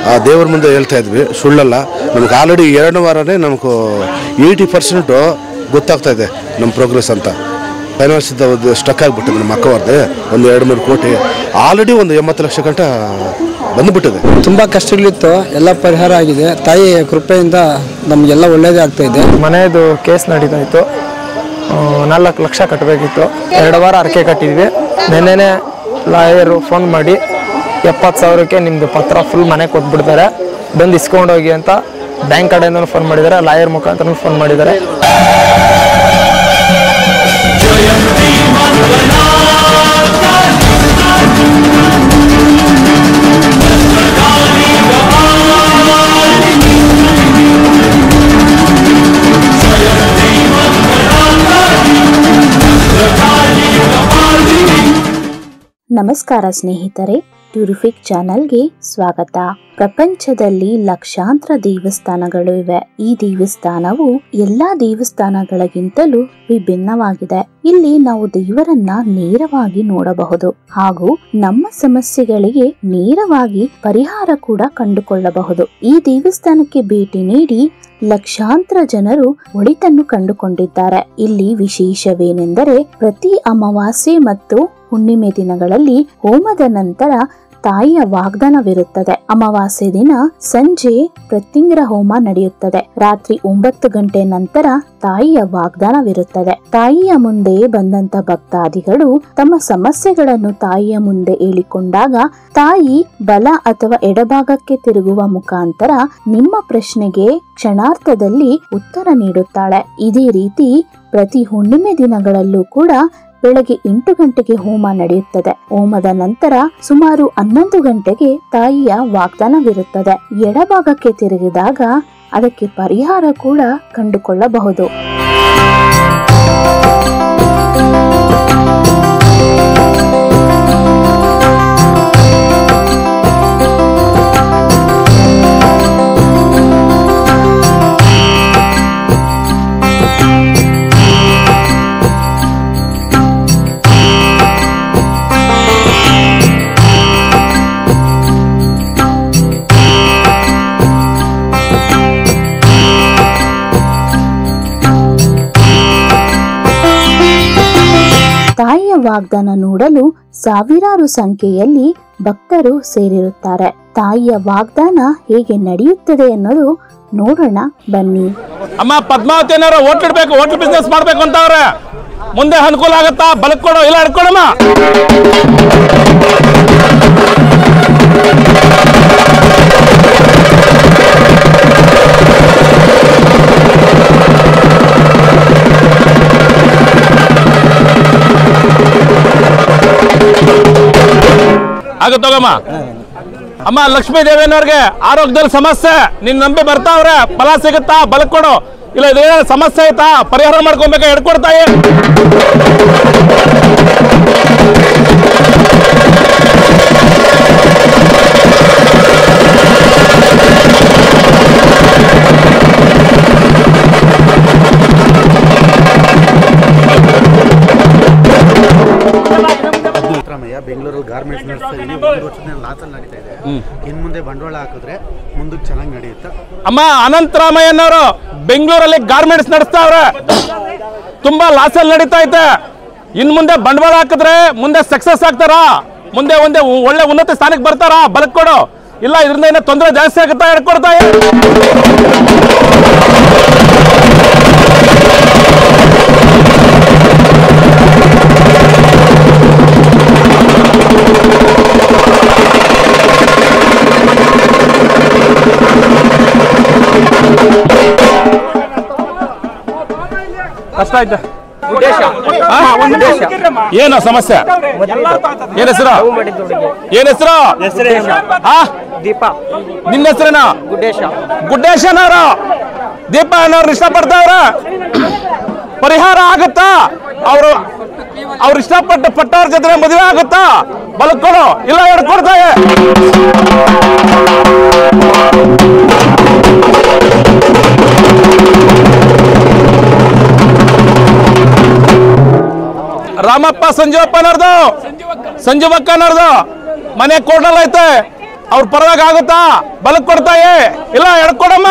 ಆ ದೇವ್ರ ಮುಂದೆ ಹೇಳ್ತಾ ಇದ್ವಿ ಸುಳ್ಳಲ್ಲ ನಮ್ಗೆ ಆಲ್ರೆಡಿ ಎರಡು ವಾರನೇ ನಮಗೂ ಏಯ್ಟಿ ಪರ್ಸೆಂಟು ಗೊತ್ತಾಗ್ತಾ ಇದೆ ನಮ್ಮ ಪ್ರೋಗ್ರೆಸ್ ಅಂತ ಫೈನಾನ್ಸಿಂದ ಒಂದು ಸ್ಟಕ್ ಆಗಿಬಿಟ್ಟಿದೆ ನಮ್ಮ ಅಕ್ಕವ್ರದ್ದು ಒಂದು ಎರಡು ಮೂರು ಕೋಟಿ ಆಲ್ರೆಡಿ ಒಂದು ಎಂಬತ್ತು ಲಕ್ಷ ಗಂಟ ಬಂದುಬಿಟ್ಟಿದೆ ತುಂಬ ಕಷ್ಟಗಳಿತ್ತು ಎಲ್ಲ ಪರಿಹಾರ ಆಗಿದೆ ತಾಯಿ ಕೃಪೆಯಿಂದ ನಮಗೆಲ್ಲ ಒಳ್ಳೇದೇ ಆಗ್ತಾ ಇದೆ ಮನೆಯದು ಕೇಸ್ ನಡೀತಾ ಇತ್ತು ಆ, ನಾಲ್ಕು ಲಕ್ಷ ಕಟ್ಟಬೇಕಿತ್ತು ಎರಡು ವಾರ ಅರ್ಕೆ ಕಟ್ಟಿದ್ವಿ ನೆನ್ನೆನೆ ಲಾಯರು ಫೋನ್ ಮಾಡಿ ಎಪ್ಪತ್ತು ಸಾವಿರಕ್ಕೆ ನಿಮ್ಮದು ಪತ್ರ ಫುಲ್ ಮನೆ ಕೊಟ್ಬಿಡ್ತಾರೆ ಬಂದು ಇಸ್ಕೊಂಡೋಗಿ ಅಂತ ಬ್ಯಾಂಕ್ ಕಡೆಯಿಂದ ಫೋನ್ ಮಾಡಿದ್ದಾರೆ ಲಾಯರ್ ಮುಖಾಂತರ ಫೋನ್ ಮಾಡಿದ್ದಾರೆ ನಮಸ್ಕಾರ ಸ್ನೇಹಿತರೆ ಟ್ಯೂರಿಫಿಕ್ ಚಾನಲ್ಗೆ ಸ್ವಾಗತ ಪ್ರಪಂಚದಲ್ಲಿ ಲಕ್ಷಾಂತರ ದೇವಸ್ಥಾನಗಳು ಇವೆ ಈ ದೇವಸ್ಥಾನವು ಎಲ್ಲಾ ದೇವಸ್ಥಾನಗಳಿಗಿಂತಲೂ ವಿಭಿನ್ನವಾಗಿದೆ ಇಲ್ಲಿ ನಾವು ದೇವರನ್ನ ನೇರವಾಗಿ ನೋಡಬಹುದು ಹಾಗೂ ನಮ್ಮ ಸಮಸ್ಯೆಗಳಿಗೆ ನೇರವಾಗಿ ಪರಿಹಾರ ಕೂಡ ಕಂಡುಕೊಳ್ಳಬಹುದು ಈ ದೇವಸ್ಥಾನಕ್ಕೆ ಭೇಟಿ ನೀಡಿ ಲಕ್ಷಾಂತರ ಜನರು ಒಳಿತನ್ನು ಕಂಡುಕೊಂಡಿದ್ದಾರೆ ಇಲ್ಲಿ ವಿಶೇಷವೇನೆಂದರೆ ಪ್ರತಿ ಅಮಾವಾಸ್ಯೆ ಮತ್ತು ಹುಣ್ಣಿಮೆ ದಿನಗಳಲ್ಲಿ ಹೋಮದ ನಂತರ ತಾಯಿಯ ವಾಗ್ದಾನವಿರುತ್ತದೆ ಅಮಾವಾಸ್ಯೆ ದಿನ ಸಂಜೆ ಪ್ರತ್ಯಂಗ್ರ ಹೋಮ ನಡೆಯುತ್ತದೆ ರಾತ್ರಿ ಒಂಬತ್ತು ಗಂಟೆ ನಂತರ ತಾಯಿಯ ವಾಗ್ದಾನವಿರುತ್ತದೆ ತಾಯಿಯ ಮುಂದೆ ಬಂದಂತ ಭಕ್ತಾದಿಗಳು ತಮ್ಮ ಸಮಸ್ಯೆಗಳನ್ನು ತಾಯಿಯ ಮುಂದೆ ಹೇಳಿಕೊಂಡಾಗ ತಾಯಿ ಬಲ ಅಥವಾ ಎಡಭಾಗಕ್ಕೆ ತಿರುಗುವ ಮುಖಾಂತರ ನಿಮ್ಮ ಪ್ರಶ್ನೆಗೆ ಕ್ಷಣಾರ್ಥದಲ್ಲಿ ಉತ್ತರ ನೀಡುತ್ತಾಳೆ ಇದೇ ರೀತಿ ಪ್ರತಿ ಹುಣ್ಣಿಮೆ ದಿನಗಳಲ್ಲೂ ಕೂಡ ಬೆಳಗ್ಗೆ ಎಂಟು ಗಂಟೆಗೆ ಹೋಮ ನಡೆಯುತ್ತದೆ ಹೋಮದ ನಂತರ ಸುಮಾರು ಹನ್ನೊಂದು ಗಂಟೆಗೆ ತಾಯಿಯ ವಾಗ್ದಾನವಿರುತ್ತದೆ ಎಡಭಾಗಕ್ಕೆ ತಿರುಗಿದಾಗ ಅದಕ್ಕೆ ಪರಿಹಾರ ಕೂಡ ಕಂಡುಕೊಳ್ಳಬಹುದು ತಾಯಿಯ ವಾಗ್ದಾನ ನೋಡಲು ಸಾವಿರಾರು ಸಂಖ್ಯೆಯಲ್ಲಿ ಭಕ್ತರು ಸೇರಿರುತ್ತಾರೆ ತಾಯಿಯ ವಾಗ್ದಾನ ಹೇಗೆ ನಡೆಯುತ್ತದೆ ಅನ್ನೋದು ನೋಡೋಣ ಬನ್ನಿ ಅಮ್ಮ ಪದ್ಮಾವತಿ ಏನಾರ ಹೋಟ್ಲ್ ಇಡ್ಬೇಕು ಹೋಟ್ಲ್ ಬಿಸ್ನೆಸ್ ಮಾಡ್ಬೇಕು ಅಂತ ಅವ್ರೆ ಮುಂದೆ ಅನುಕೂಲ ಆಗತ್ತಾ ಬಲಕ್ ಕೊಡು ಇಲ್ಲ ಹಿಡ್ಕೊಡಮ್ಮ ಆಗುತ್ತೋಗಮ್ಮ ಅಮ್ಮ ಲಕ್ಷ್ಮೀ ದೇವಿಯವ್ರಿಗೆ ಆರೋಗ್ಯದಲ್ಲಿ ಸಮಸ್ಯೆ ನಿನ್ ನಂಬಿ ಬರ್ತಾವ್ರೆ ಫಲ ಸಿಗುತ್ತಾ ಬಲಕ್ ಕೊಡು ಇಲ್ಲ ಇದೇನ ಸಮಸ್ಯೆ ಐತಾ ಪರಿಹಾರ ಮಾಡ್ಕೊಬೇಕಾ ಹಿಡ್ಕೊಡ್ತಾಯಿ ಸಿದ್ದರಾಮಯ್ಯ ಬೆಂಗಳೂರಲ್ಲಿ ಗಾರ್ಮೆಂಟ್ಸ್ ನಡೆಸ್ತಾ ಇದೀನಿ ಒಂದು ವರ್ಷದಿಂದ ಲಾಸಲ್ಲಿ ನಡೀತಾ ಇದೆ ಇನ್ನು ಮುಂದೆ ಬಂಡವಾಳ ಹಾಕಿದ್ರೆ ಮುಂದಕ್ಕೆ ಚೆನ್ನಾಗಿ ನಡೆಯುತ್ತೆ ಅಮ್ಮ ಅನಂತರಾಮಯ್ಯನವರು ಬೆಂಗಳೂರಲ್ಲಿ ಗಾರ್ಮೆಂಟ್ಸ್ ನಡೆಸ್ತಾವ್ರೆ ತುಂಬಾ ಲಾಸಲ್ಲಿ ನಡೀತಾ ಐತೆ ಇನ್ ಮುಂದೆ ಬಂಡವಾಳ ಹಾಕಿದ್ರೆ ಮುಂದೆ ಸಕ್ಸಸ್ ಆಗ್ತಾರ ಮುಂದೆ ಒಂದೇ ಒಳ್ಳೆ ಉನ್ನತ ಸ್ಥಾನಕ್ಕೆ ಬರ್ತಾರ ಬಲಕ್ ಕೊಡು ಇಲ್ಲ ಇದರಿಂದ ಏನೋ ತೊಂದರೆ ಜಾಸ್ತಿ ಆಗುತ್ತಾ ಹಿಡ್ಕೊಡ್ತಾಯಿ ಕಷ್ಟ ಆಯ್ತು ಆ? ಏನು ಸಮಸ್ಯೆ ಏನ್ ಹೆಸರು ಏನ್ ಹೆಸರು ಆ? ನಿನ್ನ ಹೆಸರೇನು ಗುಡ್ಡೇಶನವರು ದೀಪ ಅನ್ನೋರು ಇಷ್ಟಪಡ್ತಾವ್ರ ಪರಿಹಾರ ಆಗುತ್ತಾ ಅವರು ಅವ್ರು ಇಷ್ಟಪಟ್ಟು ಪಟ್ಟವ್ರ ಜೊತೆ ಮದುವೆ ಆಗುತ್ತಾ ಬಲಕ್ಕೊಡು ಇಲ್ಲ ಹಿಡ್ಕೊಡ್ತಾವೆ ರಾಮಪ್ಪ ಸಂಜೀವಪ್ಪನವ್ರದು ಸಂಜೀವಕ್ಕನವ್ರದು ಮನೆ ಕೋಟಲ್ ಐತೆ ಅವ್ರ ಪರವಾಗಿ ಆಗುತ್ತಾ ಬಲಕ್ ಕೊಡ್ತಾಯೇ ಇಲ್ಲ ಎಡ್ಕೊಡಮ್ಮ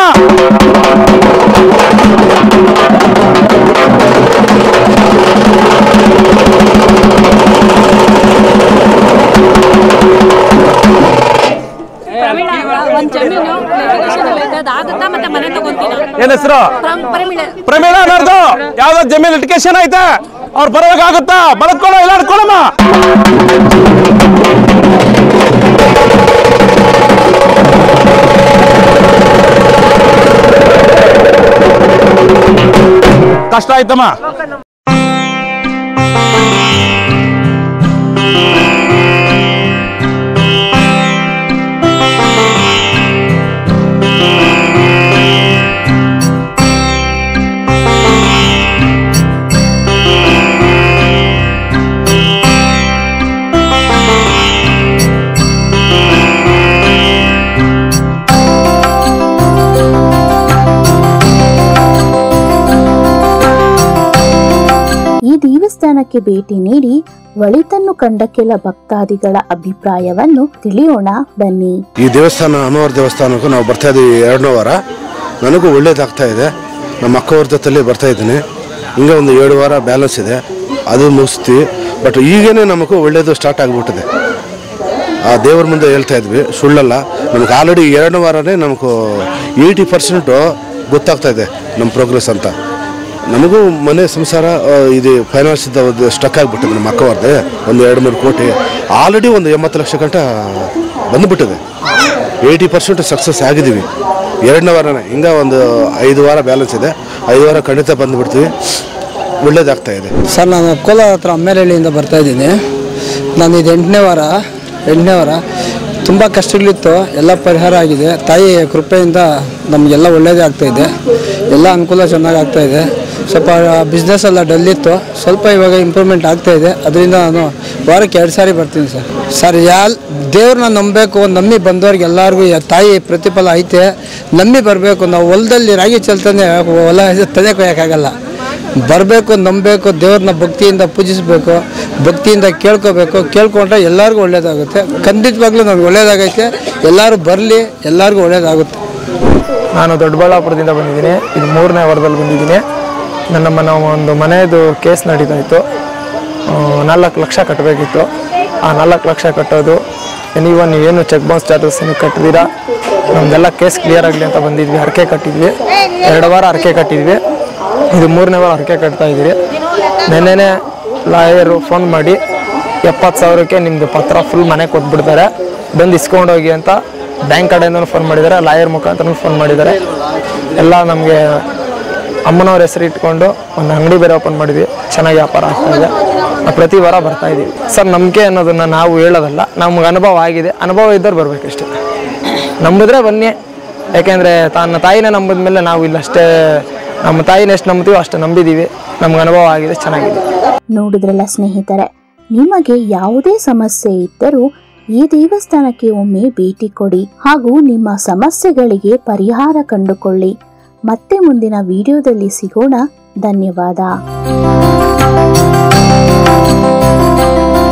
ಪ್ರವೀಣ ಒಂದ್ ಜಮೀನು ರೆಗ್ಯುಲೇಷನ್ ಎಲ್ಲ ಇದೆ ಅದಾಗುತ್ತಾ ಮತ್ತೆ ಮನೆ ತಗೊಂತೀನ ಏನ್ ಹೆಸರು ಪ್ರಮಿಳ ಪ್ರಮೀಳ ಅನ್ನೋರ್ದು ಯಾವ್ದೋ ಜಮೀನ್ ಲಿಟಿಕೇಶನ್ ಐತೆ ಅವ್ರ ಪರವಾಗಿ ಆಗುತ್ತಾ ಬಲಕ್ ಕೊಡ ಇಲ್ಲ ಎಡ್ಕೊಡಮ್ಮ ಕಷ್ಟ ಆಯ್ತಮ್ಮ ಈ ದೇವಸ್ಥಾನಕ್ಕೆ ಭೇಟಿ ನೀಡಿ ಒಳಿತನ್ನು ಕಂಡ ಕೆಲ ಭಕ್ತಾದಿಗಳ ಅಭಿಪ್ರಾಯವನ್ನು ತಿಳಿಯೋಣ ಬನ್ನಿ ಈ ದೇವಸ್ಥಾನ ಅನುವಾರ ದೇವಸ್ಥಾನಕ್ಕೂ ನಾವು ಬರ್ತಾ ಇದ್ದೀವಿ ಎರಡನೇ ವಾರ ನನಗೂ ಒಳ್ಳೇದಾಗ್ತಾ ಇದೆ ನಮ್ಮ ಅಕ್ಕವ್ರ ಜೊತೆಲಿ ಬರ್ತಾ ಇದ್ದೀನಿ ಹಿಂಗೆ ಒಂದು ಏಳು ವಾರ ಬ್ಯಾಲೆನ್ಸ್ ಇದೆ ಅದು ಮುಗಿಸ್ತೀವಿ ಬಟ್ ಈಗೇನೆ ನಮಗೂ ಒಳ್ಳೇದು ಸ್ಟಾರ್ಟ್ ಆಗಿಬಿಟ್ಟಿದೆ ಆ ದೇವ್ರ ಮುಂದೆ ಹೇಳ್ತಾ ಇದ್ವಿ ಸುಳ್ಳಲ್ಲ ನಮ್ಗೆ ಆಲ್ರೆಡಿ ಎರಡನೇ ವಾರನೇ ನಮಗೂ ಏಯ್ಟಿ ಪರ್ಸೆಂಟು ಗೊತ್ತಾಗ್ತಾ ಇದೆ ನಮ್ಮ ಪ್ರೋಗ್ರೆಸ್ ಅಂತ ನಮಗೂ ಮನೆ ಸಂಸಾರ ಆ, ಇದು ಫೈನಾನ್ಸ್ ಸ್ಟಕ್ ಆಗಿಬಿಟ್ಟಿದೆ ನಮ್ಮ ಅಕ್ಕವ್ರದ್ದೆ ಒಂದು ಎರಡು ಮೂರು ಕೋಟಿ ಆಲ್ರೆಡಿ ಒಂದು ಎಂಬತ್ತು ಲಕ್ಷ ಗಂಟ ಬಂದುಬಿಟ್ಟಿದೆ ಏಯ್ಟಿ ಪರ್ಸೆಂಟ್ ಸಕ್ಸಸ್ ಆಗಿದ್ದೀವಿ ಎರಡನೇ ವಾರನೇ ಹಿಂಗೆ ಒಂದು ಐದು ವಾರ ಬ್ಯಾಲೆನ್ಸ್ ಇದೆ ಐದು ವಾರ ಖಂಡಿತ ಬಂದುಬಿಡ್ತೀವಿ ಒಳ್ಳೇದಾಗ್ತಾ ಇದೆ ಸರ್ ನಾನು ಕೋಲಾರ ಹತ್ರ ಅಮ್ಮೇರಹಳ್ಳಿಯಿಂದ ಬರ್ತಾ ಇದ್ದೀನಿ ನಾನು ಇದು ಎಂಟನೇ ವಾರ ಎಂಟನೇ ವಾರ ತುಂಬ ಕಷ್ಟಗಳಿತ್ತು ಎಲ್ಲ ಪರಿಹಾರ ಆಗಿದೆ ತಾಯಿ ಕೃಪೆಯಿಂದ ನಮಗೆಲ್ಲ ಒಳ್ಳೇದೇ ಆಗ್ತಾ ಇದೆ ಎಲ್ಲ ಅನುಕೂಲ ಚೆನ್ನಾಗಿ ಆಗ್ತಾ ಇದೆ ಸ್ವಲ್ಪ ಬಿಸ್ನೆಸ್ ಎಲ್ಲ ಡಲ್ ಇತ್ತು ಸ್ವಲ್ಪ ಇವಾಗ ಇಂಪ್ರೂವ್ಮೆಂಟ್ ಆಗ್ತಾ ಇದೆ ಅದರಿಂದ ನಾನು ವಾರಕ್ಕೆ ಎರಡು ಸಾರಿ ಬರ್ತೀನಿ ಸರ್ ಸರ್ ಯಾಲ್ ದೇವ್ರನ್ನ ನಂಬಬೇಕು ನಂಬಿ ಬಂದವ್ರಿಗೆ ಎಲ್ಲರಿಗೂ ತಾಯಿ ಪ್ರತಿಫಲ ಐತೆ ನಂಬಿ ಬರಬೇಕು ನಾವು ಹೊಲದಲ್ಲಿ ರಾಗಿ ಚೆಲ್ತಾನೆ ಹೊಲ ತಲೆ ಕೊಯ್ಯೋಕ್ಕಾಗಲ್ಲ ಬರಬೇಕು ನಂಬಬೇಕು ದೇವ್ರನ್ನ ಭಕ್ತಿಯಿಂದ ಪೂಜಿಸಬೇಕು ಭಕ್ತಿಯಿಂದ ಕೇಳ್ಕೋಬೇಕು ಕೇಳ್ಕೊಂಡ್ರೆ ಎಲ್ಲರಿಗೂ ಒಳ್ಳೇದಾಗುತ್ತೆ ಖಂಡಿತವಾಗ್ಲೂ ನಮ್ಗೆ ಒಳ್ಳೇದಾಗೈತೆ ಎಲ್ಲರೂ ಬರಲಿ ಎಲ್ಲರಿಗೂ ಒಳ್ಳೇದಾಗುತ್ತೆ ನಾನು ದೊಡ್ಡಬಳ್ಳಾಪುರದಿಂದ ಬಂದಿದ್ದೀನಿ ಇದು ಮೂರನೇ ವಾರದಲ್ಲಿ ಬಂದಿದ್ದೀನಿ ನನ್ನ ಮನೆ ಒಂದು ಮನೆಯದು ಕೇಸ್ ನಡೀತಾ ಇತ್ತು ನಾಲ್ಕು ಲಕ್ಷ ಕಟ್ಟಬೇಕಿತ್ತು ಆ ನಾಲ್ಕು ಲಕ್ಷ ಕಟ್ಟೋದು ನೀವನ್ ನೀವೇನು ಚೆಕ್ ಬೌನ್ಸ್ ಚಾರ್ಜಸ್ ಏನು ಕಟ್ಟಿದ್ದೀರಾ ನಮ್ದೆಲ್ಲ ಕೇಸ್ ಕ್ಲಿಯರ್ ಆಗಲಿ ಅಂತ ಬಂದಿದ್ವಿ ಹರಕೆ ಕಟ್ಟಿದ್ವಿ ಎರಡು ವಾರ ಹರಕೆ ಕಟ್ಟಿದ್ವಿ ಇದು ಮೂರನೇ ವಾರ ಹರಕೆ ಕಟ್ತಾ ಇದ್ದೀರಿ ನೆನ್ನೆನೇ ಲಾಯರು ಫೋನ್ ಮಾಡಿ ಎಪ್ಪತ್ತು ಸಾವಿರಕ್ಕೆ ನಿಮ್ಮದು ಪತ್ರ ಫುಲ್ ಮನೆಗೆ ಕೊಟ್ಬಿಡ್ತಾರೆ ಬಂದು ಇಸ್ಕೊಂಡೋಗಿ ಅಂತ ಬ್ಯಾಂಕ್ ಕಡೆಯಿಂದನೂ ಫೋನ್ ಮಾಡಿದ್ದಾರೆ ಲಾಯರ್ ಮುಖಾಂತರ ಫೋನ್ ಮಾಡಿದ್ದಾರೆ ಎಲ್ಲ ನಮಗೆ ಅಮ್ಮನವ್ರ ಹೆಸರು ಇಟ್ಕೊಂಡು ಒಂದು ಅಂಗಡಿ ಬೇರೆ ಓಪನ್ ಮಾಡಿದ್ವಿ ಚೆನ್ನಾಗಿ ವ್ಯಾಪಾರ ಆಗ್ತಾ ಇದೆ ನಾವು ಪ್ರತಿ ವಾರ ಬರ್ತಾ ಇದ್ದೀವಿ ಸರ್ ನಂಬಿಕೆ ಅನ್ನೋದನ್ನ ನಾವು ಹೇಳೋದಲ್ಲ ನಮ್ಗೆ ಅನುಭವ ಆಗಿದೆ ಅನುಭವ ಇದ್ದವ್ರು ಬರ್ಬೇಕಷ್ಟೇ ನಂಬಿದ್ರೆ ಬನ್ನಿ ಯಾಕೆಂದರೆ ತನ್ನ ತಾಯಿನ ನಂಬಿದ ಮೇಲೆ ನಾವು ಇಲ್ಲಷ್ಟೇ ನಮ್ಮ ತಾಯಿನ ಎಷ್ಟು ನಂಬ್ತೀವೋ ಅಷ್ಟು ನಂಬಿದ್ದೀವಿ ನಮ್ಗೆ ಅನುಭವ ಆಗಿದೆ ಚೆನ್ನಾಗಿದೆ ನೋಡಿದ್ರಲ್ಲ ಸ್ನೇಹಿತರೆ ನಿಮಗೆ ಯಾವುದೇ ಸಮಸ್ಯೆ ಇದ್ದರೂ ಈ ದೇವಸ್ಥಾನಕ್ಕೆ ಒಮ್ಮೆ ಭೇಟಿ ಕೊಡಿ ಹಾಗೂ ನಿಮ್ಮ ಸಮಸ್ಯೆಗಳಿಗೆ ಪರಿಹಾರ ಕಂಡುಕೊಳ್ಳಿ ಮತ್ತೆ ಮುಂದಿನ ವಿಡಿಯೋದಲ್ಲಿ ಸಿಗೋಣ ಧನ್ಯವಾದ